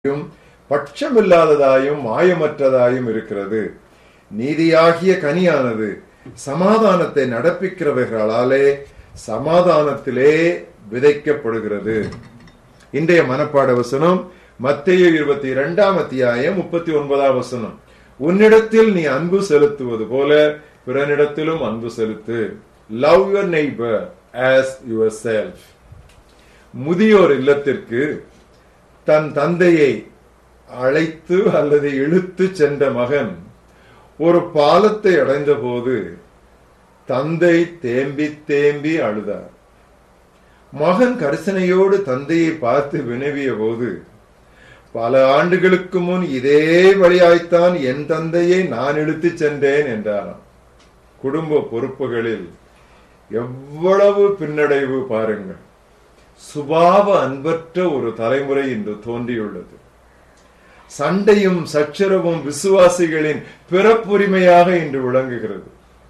யும் பட்சமில்லாததாயும் மாயமற்றதாயும் இருக்கிறது நீதியாகிய கனியானது சமாதானத்தை நடப்பிக்கிறவர்களாலே சமாதானத்திலே விதைக்கப்படுகிறது இன்றைய மனப்பாட வசனம் மத்திய இருபத்தி இரண்டாம் அத்தியாயம் முப்பத்தி ஒன்பதாம் வசனம் உன்னிடத்தில் நீ அன்பு செலுத்துவது போல பிறனிடத்திலும் அன்பு செலுத்து love your neighbour as yourself முதியோர் இல்லத்திற்கு தன் தந்தையை அழைத்து அல்லது இழுத்து சென்ற மகன் ஒரு பாலத்தை அடைந்த போது தந்தை தேம்பி தேம்பி அழுதார் மகன் கரிசனையோடு தந்தையை பார்த்து வினவிய போது பல ஆண்டுகளுக்கு முன் இதே வழியாய்த்தான் என் தந்தையை நான் இழுத்துச் சென்றேன் என்றாராம் குடும்ப பொறுப்புகளில் எவ்வளவு பின்னடைவு பாருங்கள் சுபாவ அன்பற்ற ஒரு தலைமுறை இன்று தோன்றியுள்ளது சண்டையும் சச்சரவும் விசுவாசிகளின் பிறப்புரிமையாக இன்று விளங்குகிறது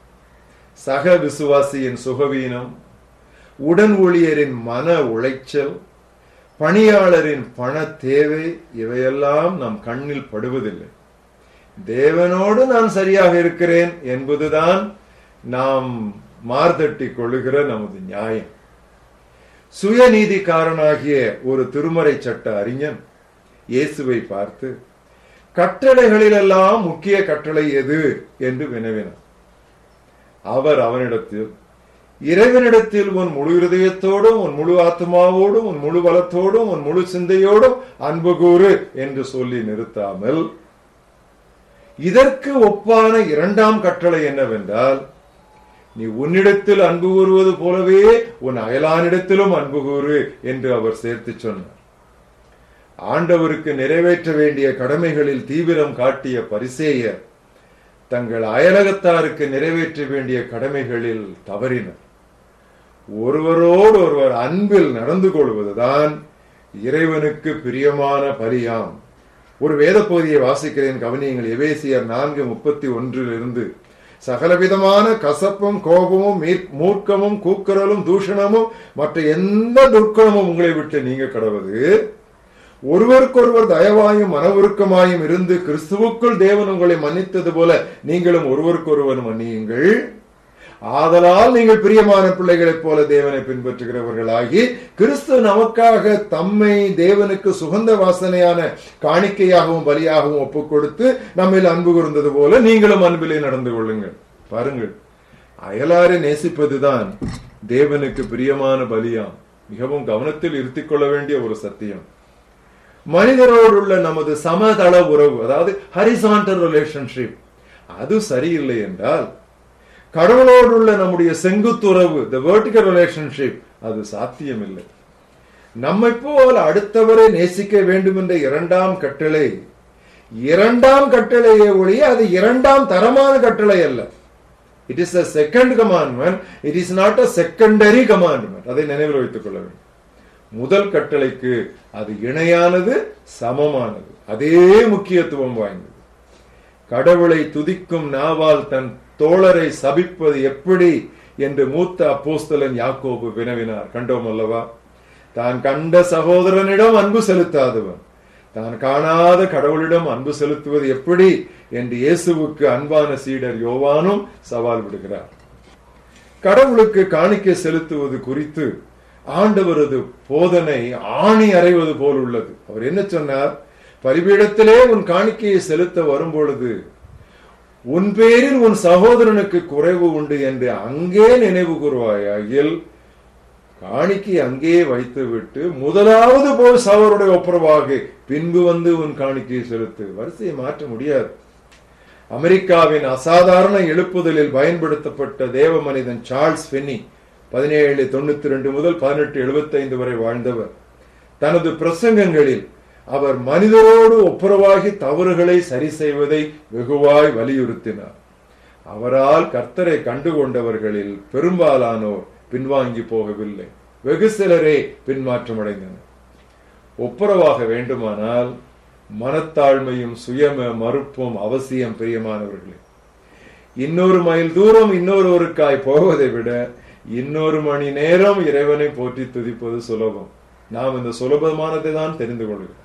சக விசுவாசியின் சுகவீனம் உடன் ஊழியரின் மன உளைச்சல் பணியாளரின் பண தேவை இவையெல்லாம் நம் கண்ணில் படுவதில்லை தேவனோடு நான் சரியாக இருக்கிறேன் என்பதுதான் நாம் மார்தட்டி கொள்ளுகிற நமது நியாயம் சுயநீதிக்காரனாகிய ஒரு திருமறை சட்ட அறிஞன் இயேசுவை பார்த்து கட்டளைகளிலெல்லாம் முக்கிய கட்டளை எது என்று வினவினார் அவர் அவனிடத்தில் இறைவனிடத்தில் உன் முழு இருதயத்தோடும் உன் முழு ஆத்மாவோடும் உன் முழு பலத்தோடும் உன் முழு சிந்தையோடும் அன்பு கூறு என்று சொல்லி நிறுத்தாமல் இதற்கு ஒப்பான இரண்டாம் கட்டளை என்னவென்றால் நீ உன்னிடத்தில் அன்பு கூறுவது போலவே உன் அயலானிடத்திலும் அன்பு கூறு என்று அவர் சேர்த்து சொன்னார் ஆண்டவருக்கு நிறைவேற்ற வேண்டிய கடமைகளில் தீவிரம் காட்டிய பரிசேயர் தங்கள் அயலகத்தாருக்கு நிறைவேற்ற வேண்டிய கடமைகளில் தவறினர் ஒருவரோடு ஒருவர் அன்பில் நடந்து கொள்வதுதான் இறைவனுக்கு பிரியமான பலியாம் ஒரு வேத பகுதியை வாசிக்கிறேன் கவனியங்கள் எவேசியர் நான்கு முப்பத்தி ஒன்றிலிருந்து சகலவிதமான கசப்பும் கோபமும் மூர்க்கமும் கூக்குரலும் தூஷணமும் மற்ற எந்த துர்க்கணமும் உங்களை விட்டு நீங்க கடவது ஒருவருக்கொருவர் தயவாயும் மனவுருக்கமாயும் இருந்து கிறிஸ்துவுக்குள் தேவன் உங்களை மன்னித்தது போல நீங்களும் ஒருவருக்கொருவர் மன்னியுங்கள் ஆதலால் நீங்கள் பிரியமான பிள்ளைகளைப் போல தேவனை பின்பற்றுகிறவர்களாகி கிறிஸ்து நமக்காக தம்மை தேவனுக்கு சுகந்த வாசனையான காணிக்கையாகவும் பலியாகவும் ஒப்புக் கொடுத்து நம்மில் அன்பு கூர்ந்தது போல நீங்களும் அன்பிலே நடந்து கொள்ளுங்கள் பாருங்கள் அயலாரை நேசிப்பதுதான் தேவனுக்கு பிரியமான பலியாம் மிகவும் கவனத்தில் இருத்திக் கொள்ள வேண்டிய ஒரு சத்தியம் மனிதரோடுள்ள நமது சமதள உறவு அதாவது ஹரிசாண்டல் ரிலேஷன்ஷிப் அது சரியில்லை என்றால் கடவுளோடுள்ள நம்முடைய செங்குத்துறவு த வெர்டிகல் ரிலேஷன்ஷிப் அது சாத்தியமில்லை நம்மை போல் அடுத்தவரை நேசிக்க வேண்டும் என்ற இரண்டாம் கட்டளை இரண்டாம் கட்டளையை ஒழிய அது இரண்டாம் தரமான கட்டளை அல்ல it is a second commandment it is not a secondary commandment அதை நினைவில் வைத்துக் கொள்ள வேண்டும் முதல் கட்டளைக்கு அது இணையானது சமமானது அதே முக்கியத்துவம் வாய்ந்தது கடவுளை துதிக்கும் நாவால் தன் தோழரை சபிப்பது எப்படி என்று மூத்த அப்போஸ்தலன் யாக்கோபு வினவினார் கண்டோம் அல்லவா தான் கண்ட சகோதரனிடம் அன்பு செலுத்தாதவன் தான் காணாத கடவுளிடம் அன்பு செலுத்துவது எப்படி என்று இயேசுவுக்கு அன்பான சீடர் யோவானும் சவால் விடுகிறார் கடவுளுக்கு காணிக்கை செலுத்துவது குறித்து ஆண்டவரது போதனை ஆணி அறைவது போல் உள்ளது அவர் என்ன சொன்னார் பலிபீடத்திலே உன் காணிக்கையை செலுத்த வரும் பொழுது உன் பேரில் உன் சகோதரனுக்கு குறைவு உண்டு என்று அங்கே நினைவு கூறுவாயில் காணிக்கை அங்கே வைத்துவிட்டு முதலாவது போய் சவருடைய ஒப்புரவாக பின்பு வந்து உன் காணிக்கையை செலுத்து வரிசையை மாற்ற முடியாது அமெரிக்காவின் அசாதாரண எழுப்புதலில் பயன்படுத்தப்பட்ட தேவ மனிதன் சார்ல்ஸ் பென்னி பதினேழு தொண்ணூத்தி ரெண்டு முதல் பதினெட்டு எழுபத்தி ஐந்து வரை வாழ்ந்தவர் தனது பிரசங்கங்களில் அவர் மனிதரோடு ஒப்புரவாகி தவறுகளை சரி செய்வதை வெகுவாய் வலியுறுத்தினார் அவரால் கர்த்தரை கண்டுகொண்டவர்களில் பெரும்பாலானோர் பின்வாங்கி போகவில்லை வெகு சிலரே பின்மாற்றமடைந்தனர் ஒப்புரவாக வேண்டுமானால் மனத்தாழ்மையும் சுயம மறுப்பும் அவசியம் பிரியமானவர்களே இன்னொரு மைல் தூரம் இன்னொருவருக்காய் போவதை விட இன்னொரு மணி நேரம் இறைவனை போற்றி துதிப்பது சுலபம் நாம் இந்த சுலபமானதை தான் தெரிந்து கொள்கிறோம்